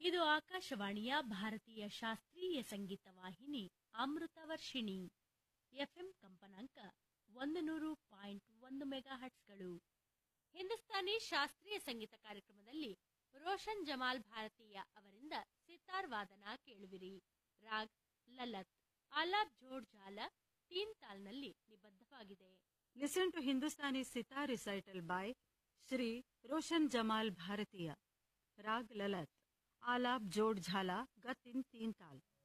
ಇದು ಆಕಾಶವಾಣಿಯ ಭಾರತೀಯ ಶಾಸ್ತ್ರೀಯ ಸಂಗೀತ ವಾಹಿನಿ ಅಮೃತ ವರ್ಷಿಣಿ ಎಫ್ಎಂ ಕಂಪನಾಂಕ ಒಂದು ನೂರು ಪಾಯಿಂಟ್ ಒಂದು ಮೆಗಾ ಹಟ್ಸ್ಗಳು ಹಿಂದೂಸ್ತಾನಿ ಶಾಸ್ತ್ರೀಯ ಸಂಗೀತ ಕಾರ್ಯಕ್ರಮದಲ್ಲಿ ರೋಷನ್ ಜಮಾಲ್ ಭಾರತೀಯ ಅವರಿಂದ ಸಿತಾರ್ ವಾದನ ಕೇಳುವಿರಿ ರಾಗ್ ಲಲತ್ ಆಲಾಪ್ ಜೋಡ್ ಜಾಲ ತೀನ್ ತಾಲ್ನಲ್ಲಿ ನಿಬದ್ಧವಾಗಿದೆ Listen to Hindustani sitar recital by Shri Roshan Jamal Bharatiya. Rag Lalat. Alap Jod Jhala Gat in Teen Tal.